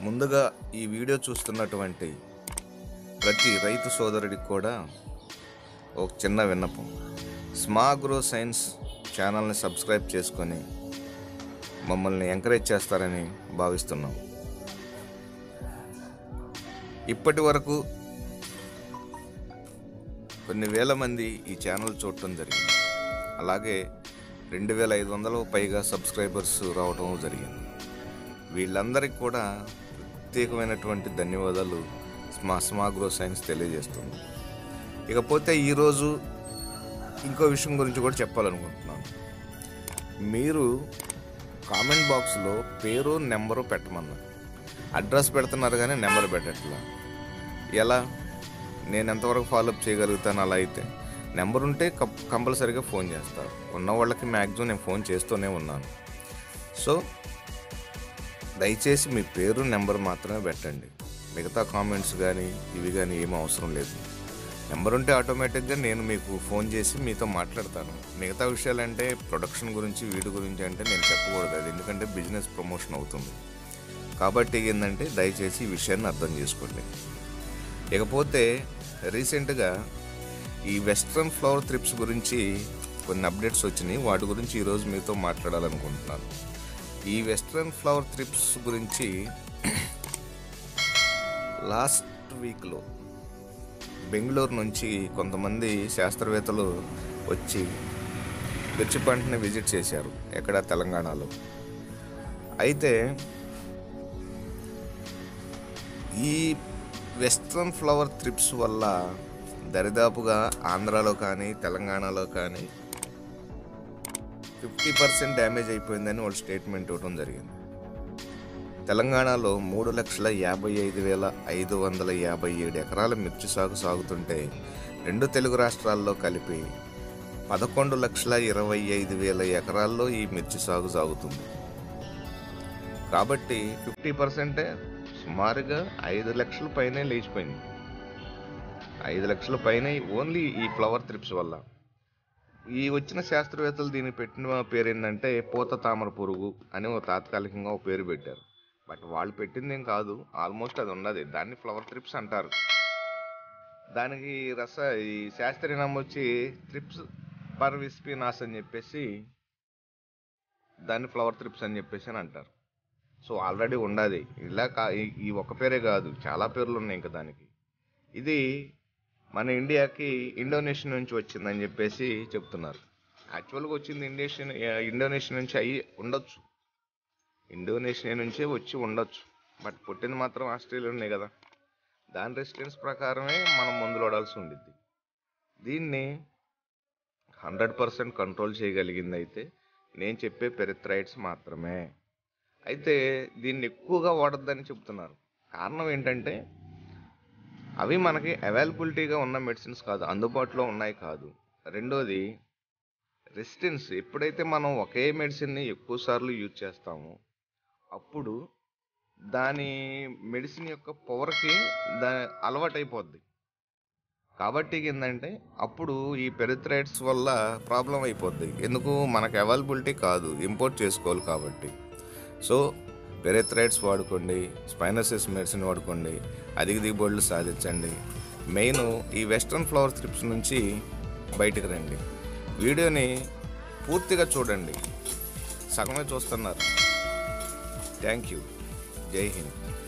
ముందుగా ఈ వీడియో చూస్తున్నటువంటి ప్రతి రైతు సోదరుడికి కూడా ఒక చిన్న విన్నపం స్మాగ్రో సైన్స్ ఛానల్ని సబ్స్క్రైబ్ చేసుకొని మమ్మల్ని ఎంకరేజ్ చేస్తారని భావిస్తున్నాం ఇప్పటి వరకు కొన్ని వేల మంది ఈ ఛానల్ చూడటం జరిగింది అలాగే రెండు వేల ఐదు వందల పైగా సబ్స్క్రైబర్స్ రావడం జరిగింది వీళ్ళందరికీ కూడా ప్రత్యేకమైనటువంటి ధన్యవాదాలు మా స్మాగ్రో సైన్స్ తెలియజేస్తుంది ఇకపోతే ఈరోజు ఇంకో విషయం గురించి కూడా చెప్పాలనుకుంటున్నాను మీరు కామెంట్ బాక్స్లో పేరు నెంబరు పెట్టమన్నారు అడ్రస్ పెడుతున్నారు కానీ నెంబర్ పెట్టట్లా ఎలా నేను ఎంతవరకు ఫాలోఅప్ చేయగలుగుతాను అలా అయితే నెంబర్ ఉంటే కప్- కంపల్సరీగా ఫోన్ చేస్తారు ఉన్న వాళ్ళకి మ్యాక్సిమం నేను ఫోన్ చేస్తూనే ఉన్నాను సో దయచేసి మీ పేరు నెంబర్ మాత్రమే పెట్టండి మిగతా కామెంట్స్ కానీ ఇవి కానీ ఏమీ అవసరం లేదు నెంబర్ ఉంటే ఆటోమేటిక్గా నేను మీకు ఫోన్ చేసి మీతో మాట్లాడతాను మిగతా విషయాలంటే ప్రొడక్షన్ గురించి వీడి గురించి అంటే నేను చెప్పకూడదు అది ఎందుకంటే బిజినెస్ ప్రమోషన్ అవుతుంది కాబట్టి ఏంటంటే దయచేసి ఈ విషయాన్ని అర్థం చేసుకోండి ఇకపోతే రీసెంట్గా ఈ వెస్ట్రన్ ఫ్లవర్ త్రిప్స్ గురించి కొన్ని అప్డేట్స్ వచ్చినాయి వాటి గురించి ఈరోజు మీతో మాట్లాడాలనుకుంటున్నాను ఈ వెస్ట్రన్ ఫ్లవర్ త్రిప్స్ గురించి లాస్ట్ వీక్లో బెంగళూరు నుంచి కొంతమంది శాస్త్రవేత్తలు వచ్చి మిర్చి పంటని విజిట్ చేశారు ఎక్కడ తెలంగాణలో అయితే ఈ వెస్ట్రన్ ఫ్లవర్ త్రిప్స్ వల్ల దరిదాపుగా ఆంధ్రాలో కానీ తెలంగాణలో కానీ ఫిఫ్టీ పర్సెంట్ డ్యామేజ్ అయిపోయిందని వాళ్ళు స్టేట్మెంట్ ఇవ్వడం జరిగింది తెలంగాణలో మూడు లక్షల యాభై ఐదు వేల ఐదు వందల యాభై ఏడు ఎకరాల మిర్చి సాగు సాగుతుంటే రెండు తెలుగు రాష్ట్రాల్లో కలిపి పదకొండు లక్షల ఇరవై ఐదు వేల ఎకరాల్లో ఈ మిర్చి సాగు సాగుతుంది కాబట్టి ఫిఫ్టీ పర్సెంటే సుమారుగా ఐదు లక్షల పైనే లేచిపోయింది ఐదు లక్షల పైనే ఓన్లీ ఈ ఫ్లవర్ త్రిప్స్ వల్ల ఈ వచ్చిన శాస్త్రవేత్తలు దీనికి పెట్టిన పేరు ఏంటంటే పూత తామర పురుగు అని ఒక తాత్కాలికంగా ఒక పేరు పెట్టారు బట్ వాళ్ళు పెట్టింది ఏం కాదు ఆల్మోస్ట్ అది ఉన్నది దాన్ని ఫ్లవర్ త్రిప్స్ అంటారు దానికి రస ఈ శాస్త్రీయ నామం వచ్చి త్రిప్స్ పర్ విస్పినాస్ అని చెప్పేసి దాన్ని ఫ్లవర్ త్రిప్స్ అని చెప్పేసి అని అంటారు సో ఆల్రెడీ ఉండదు ఇలా కా ఈ- ఈ ఒక్క పేరే కాదు చాలా పేర్లు ఉన్నాయి ఇంకా దానికి ఇది మన ఇండియాకి ఇండోనేషియా నుంచి వచ్చిందని చెప్పేసి చెప్తున్నారు యాక్చువల్గా వచ్చింది ఇండోనేషియన్ ఇండోనేషియా నుంచి అయ్యి ఉండొచ్చు ఇండోనేషియా నుంచే వచ్చి ఉండొచ్చు బట్ పుట్టింది మాత్రం ఆస్ట్రేలియానే కదా దాని రెసిడెన్స్ ప్రకారమే మనం మందులు వాడాల్సి ఉండిద్ది దీన్ని హండ్రెడ్ పర్సెంట్ కంట్రోల్ చేయగలిగింది అయితే నేను చెప్పే పెరిథ్రైడ్స్ మాత్రమే అయితే దీన్ని ఎక్కువగా వాడొద్దని చెప్తున్నారు కారణం ఏంటంటే అవి మనకి అవైలబిలిటీగా ఉన్న మెడిసిన్స్ కాదు అందుబాటులో ఉన్నాయి కాదు రెండోది రెసిస్టెన్స్ ఎప్పుడైతే మనం ఒకే మెడిసిన్ని ఎక్కువ సార్లు యూజ్ చేస్తామో అప్పుడు దాని మెడిసిన్ యొక్క పవర్కి దా అలవాటైపోద్ది కాబట్టి ఏంటంటే అప్పుడు ఈ పెరిథ్రైడ్స్ వల్ల ప్రాబ్లం అయిపోద్ది ఎందుకు మనకు అవైలబిలిటీ కాదు ఇంపోర్ట్ చేసుకోవాలి కాబట్టి సో పెరిథ్రైడ్స్ వాడుకోండి స్పైనసిస్ మెడిసిన్ వాడుకోండి అధిక దిగుబడులు సాధించండి మెయిన్ ఈ వెస్ట్రన్ ఫ్లవర్ త్రిప్స్ నుంచి బయటకు రండి వీడియోని పూర్తిగా చూడండి సగమే చూస్తున్నారు థ్యాంక్ యూ జై హింద్